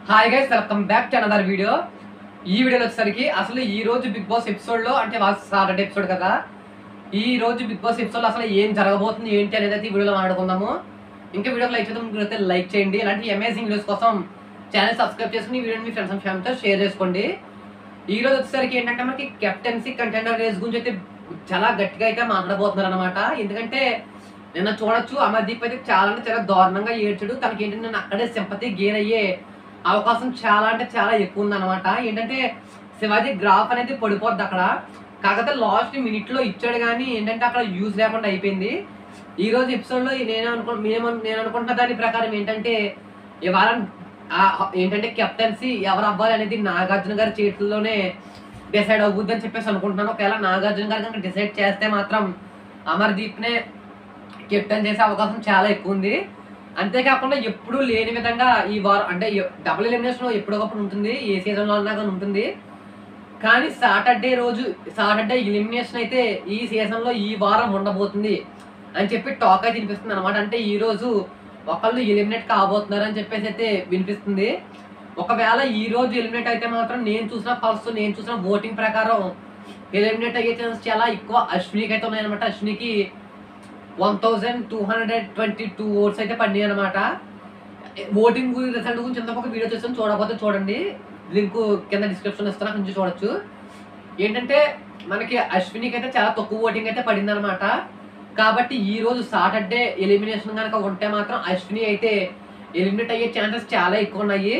hi guys welcome back to another video ఈ వీడియోలో వచ్చేసరికి అసలు ఈ రోజు బిగ్ బాస్ ఎపిసోడ్ లో అంటే సాటర్డే ఎపిసోడ్ కదా ఈ రోజు బిగ్ బాస్ ఎపిసోడ్ లో అసలు ఏం జరగబోతుంది ఏంటి అనేది అయితే ఈ వీడియోలో మాట్లాడుకుందాము ఇంకా వీడియోకి లైక్ చేద్దాం అయితే లైక్ చేయండి ఇలాంటి అమేజింగ్ వీడియోస్ కోసం ఛానల్ సబ్స్క్రైబ్ చేసుకుని ఈ వీడియోని మీ ఫ్రెండ్స్ అండ్ ఫ్యామిలీతో షేర్ చేసుకోండి ఈ రోజు వచ్చేసరికి ఏంటంటే మనకి కెప్టెన్సీ కంటెండర్ రేస్ గురించి అయితే చాలా గట్టిగా అయితే మాట్లాడబోతున్నారు అనమాట ఎందుకంటే నిన్న చూడొచ్చు అమర్దీప్ అయితే చాలా అంటే చాలా దారుణంగా ఏడ్చాడు తనకి ఏంటంటే నేను అక్కడే సింపతి గేర్ అయ్యే అవకాశం చాలా అంటే చాలా ఎక్కువ ఉందన్నమాట ఏంటంటే శివాజీ గ్రాఫ్ అనేది పడిపోద్ది అక్కడ కాకపోతే లాస్ట్ మినిట్ లో ఇచ్చాడు కానీ ఏంటంటే అక్కడ యూజ్ లేకుండా అయిపోయింది ఈ రోజు ఎపిసోడ్ లో నేను అనుకు మేము నేను అనుకుంటున్న దాని ప్రకారం ఏంటంటే ఇవాళ ఆ ఏంటంటే కెప్టెన్సీ ఎవరు అవ్వాలి అనేది నాగార్జున గారి చేతుల్లోనే డిసైడ్ అవుద్ది అని చెప్పేసి అనుకుంటున్నాను ఒకవేళ నాగార్జున గారు కనుక డిసైడ్ చేస్తే మాత్రం అమర్దీప్ నే కెప్టెన్ చేసే అవకాశం చాలా ఎక్కువ ఉంది అంతేకాకుండా ఎప్పుడూ లేని విధంగా ఈ వారం అంటే డబుల్ ఎలిమినేషన్ ఎప్పుడొకప్పుడు ఉంటుంది ఏ సీజన్ లో అన్నా కానీ ఉంటుంది కానీ సాటర్డే రోజు సాటర్డే ఎలిమినేషన్ అయితే ఈ సీజన్ లో ఈ వారం ఉండబోతుంది అని చెప్పి టాక్ అయితే వినిపిస్తుంది అనమాట అంటే ఈ రోజు ఒకళ్ళు ఎలిమినేట్ కాబోతున్నారు అని చెప్పేసి అయితే వినిపిస్తుంది ఒకవేళ ఈ రోజు ఎలిమినేట్ అయితే మాత్రం నేను చూసిన పల్స్ నేను చూసిన ఓటింగ్ ప్రకారం ఎలిమినేట్ అయ్యే ఛాన్స్ చాలా ఎక్కువ అశ్వినికి అయితే ఉన్నాయన్నమాట అశ్వినికి one thousand two hundred twenty two votes అయితే పడినాయి అనమాట ఓటింగ్ రిజల్ట్ గురించి ఇంతకు ఒక వీడియో చేస్తాను చూడకపోతే చూడండి లింక్ కింద డిస్క్రిప్షన్ ఇస్తాను అక్కడి నుంచి చూడొచ్చు ఏంటంటే మనకి అశ్వినికి అయితే చాలా తక్కువ ఓటింగ్ అయితే పడింది అనమాట కాబట్టి ఈ రోజు సాటర్డే ఎలిమినేషన్ కనుక ఉంటే మాత్రం అశ్విని అయితే ఎలిమినేట్ అయ్యే ఛాన్సెస్ చాలా ఎక్కువ ఉన్నాయి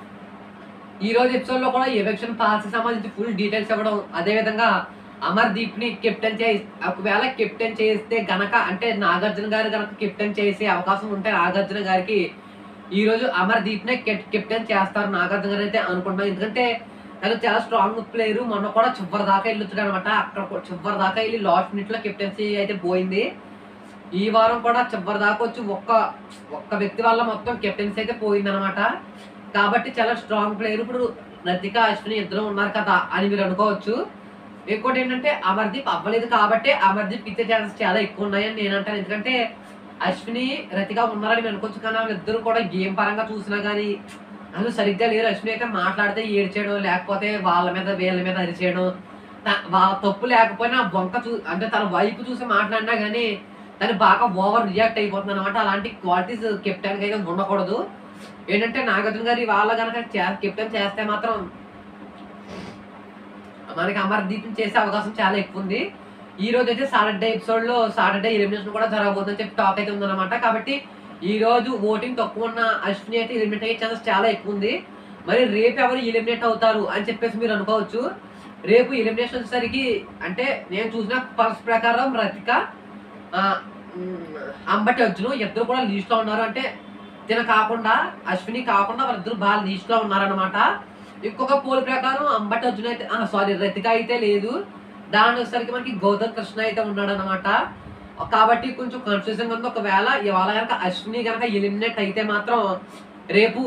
ఈ రోజు ఎపిసోడ్ లో కూడా ఎలక్షన్ పాస్ సంబంధించి ఫుల్ డీటెయిల్స్ ఇవ్వడం అదే విధంగా అమర్దీప్ ని కెప్టెన్ చేసి ఒకవేళ కెప్టెన్ చేస్తే గనక అంటే నాగార్జున గారు గనక కెప్టెన్ చేసే అవకాశం ఉంటే నాగార్జున గారికి ఈ రోజు అమర్దీప్ నే కెప్టెన్ చేస్తారు నాగార్జున గారు అయితే అనుకుంటున్నాను ఎందుకంటే తను చాలా స్ట్రాంగ్ ప్లేయర్ మొన్న కూడా చివరి దాకా వెళ్ళొచ్చాడు అనమాట అక్కడ కూడా చివరి దాకా వెళ్ళి లాస్ట్ మినిట్ లో కెప్టెన్సీ అయితే పోయింది ఈ వారం కూడా చివరి దాకా వచ్చి ఒక్క ఒక్క వ్యక్తి వల్ల మొత్తం కెప్టెన్సీ అయితే పోయింది అనమాట కాబట్టి చాలా స్ట్రాంగ్ ప్లేయర్ ఇప్పుడు రతిక అశ్విని ఇద్దరు ఉన్నారు కదా అని మీరు అనుకోవచ్చు ఇంకోటి ఏంటంటే అమర్దీప్ అవ్వలేదు కాబట్టి అమర్దీప్ ఇచ్చే ఛాన్సెస్ చాలా ఎక్కువ ఉన్నాయని నేను అంటాను ఎందుకంటే అశ్విని రతిక ఉన్నారని మేము అనుకోవచ్చు కానీ వాళ్ళిద్దరు కూడా గేమ్ పరంగా చూసినా కానీ అసలు సరిగ్గా లేరు అశ్విని అయితే మాట్లాడితే ఏడ్చేయడం లేకపోతే వాళ్ళ మీద వీళ్ళ మీద అరిచేయడం త- వాళ్ళ తప్పు లేకపోయినా బొంక చూ అంటే తన వైపు చూసి మాట్లాడినా కానీ తను బాగా ఓవర్ రియాక్ట్ అయిపోతుంది అనమాట అలాంటి క్వాలిటీస్ కెప్టెన్ అయితే ఉండకూడదు ఏంటంటే నాగార్జున గారి వాళ్ళ కనుక కెప్టెన్ చేస్తే మాత్రం మనకి అమర్దీప్ చేసే అవకాశం చాలా ఎక్కువ ఉంది ఈ రోజు అయితే సాటర్డే ఎపిసోడ్ లో సాటర్డే ఎలిమినేషన్ కూడా జరగబోతుందని చెప్పి టాక్ అయితే ఉందన్నమాట కాబట్టి ఈ రోజు ఓటింగ్ తక్కువ ఉన్న అశ్విని అయితే ఎలిమినేట్ అయ్యే ఛాన్స్ చాలా ఎక్కువ ఉంది మరి రేపు ఎవరు ఎలిమినేట్ అవుతారు అని చెప్పేసి మీరు అనుకోవచ్చు రేపు ఎలిమినేషన్ వచ్చేసరికి అంటే నేను చూసిన పర్స్ ప్రకారం రతిక ఆ, మ్, అంబటి అర్జును ఇద్దరు కూడా లీస్ట్ లో ఉన్నారు అంటే తిన కాకుండా అశ్విని కాకుండా వాళ్ళిద్దరు బాగా లీస్ట్ లో ఉన్నారనమాట ఇంకొక పోల్ ప్రకారం అంబటి అర్జున్ అయితే సారీ రతిక అయితే లేదు దాని వచ్చేసరికి మనకి గౌతమ్ కృష్ణ అయితే ఉన్నాడు అనమాట కాబట్టి కొంచెం కన్ఫ్యూజన్ ఉంది ఒకవేళ ఇవాళ కనుక అశ్విని కనుక ఎలిమినేట్ అయితే మాత్రం రేపు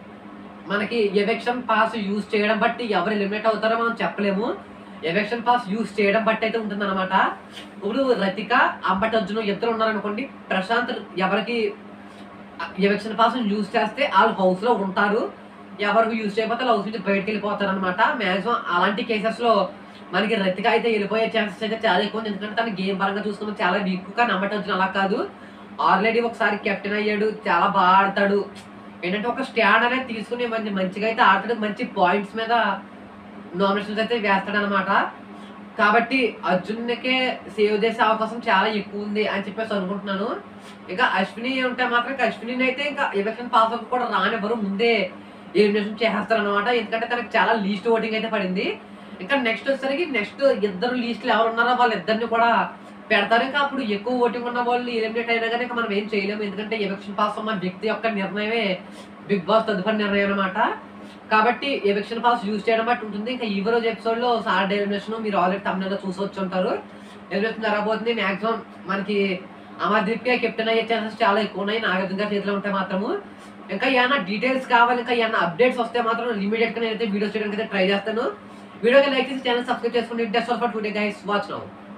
మనకి ఎలక్షన్ పాస్ యూజ్ చేయడం బట్టి ఎవరు ఎలిమినేట్ అవుతారో మనం చెప్పలేము ఎలక్షన్ పాస్ యూజ్ చేయడం బట్టి అయితే ఉంటుంది అనమాట ఇప్పుడు రతిక అంబటి అర్జున్ ఇద్దరు ఉన్నారనుకోండి ప్రశాంత్ ఎవరికి ఎలక్షన్ పాస్ యూజ్ చేస్తే వాళ్ళు హౌస్ లో ఉంటారు ఎవరికి యూజ్ చేయకపోతే హౌస్ నుంచి బయటకు వెళ్ళిపోతారు అనమాట మాక్సిమం అలాంటి కేసెస్ లో మనకి రతిక అయితే వెళ్ళిపోయే ఛాన్సెస్ అయితే చాలా ఎక్కువ ఉంది ఎందుకంటే తన గేమ్ పరంగా చూసుకున్న చాలా వీక్ గా నమ్మటం అలా కాదు ఆల్రెడీ ఒకసారి కెప్టెన్ అయ్యాడు చాలా బాగా ఆడతాడు ఏంటంటే ఒక స్టాండ్ అనేది తీసుకుని మంచి మంచిగా అయితే ఆడతాడు మంచి పాయింట్స్ మీద నామినేషన్స్ అయితే వేస్తాడు అనమాట కాబట్టి అర్జున్కే సేవ్ చేసే అవకాశం చాలా ఎక్కువ ఉంది అని చెప్పేసి అనుకుంటున్నాను ఇంకా అశ్విని ఉంటే మాత్రం ఇంకా అశ్విని అయితే ఇంకా ఎలక్షన్ పాస్ అవ్వ కూడా రానివ్వరు ముందే ఎలిమినేషన్ చేస్తారు అనమాట ఎందుకంటే తనకి చాలా లీస్ట్ ఓటింగ్ అయితే పడింది ఇంకా నెక్స్ట్ వచ్చేసరికి నెక్స్ట్ ఇద్దరు లీస్ట్లు ఎవరు ఉన్నారో వాళ్ళిద్దరిని కూడా పెడతారు ఇంకా అప్పుడు ఎక్కువ ఓటింగ్ ఉన్న వాళ్ళు ఎలిమినేట్ అయినా కానీ ఇంకా మనం ఏం చేయలేము ఎందుకంటే ఎలక్షన్ పాస్ ఉన్న వ్యక్తి యొక్క నిర్ణయమే బిగ్ బాస్ తదుపరి నిర్ణయం అనమాట కాబట్టి ఎలక్షన్ పాస్ యూజ్ చేయడం బట్టి ఉంటుంది ఇంకా ఈ రోజు ఎపిసోడ్ లో సాటర్డే ఎలిమినేషన్ మీరు ఆల్రెడీ తమిళలో చూసొచ్చు ఉంటారు ఎలిమినేషన్ జరగబోతుంది మాక్సిమం మనకి అమర్దీప్ కే కెప్టెన్ అయ్యే ఛాన్సెస్ చాలా ఎక్కువ ఉన్నాయి నాగార్జున గారి చేతిలో ఉంటే మాత్రము ఇంకా ఏమైనా డీటెయిల్స్ కావాలి ఇంకా ఏమైనా అప్డేట్స్ వస్తే మాత్రం ఇమీడియట్ గా నేనైతే వీడియోస్ చేయడానికి అయితే ట్రై చేస్తాను వీడియోకి లైక్ చేసి ఛానల్ సబ్స్క్రైబ్ చేసుకోండి that's for today guys watch now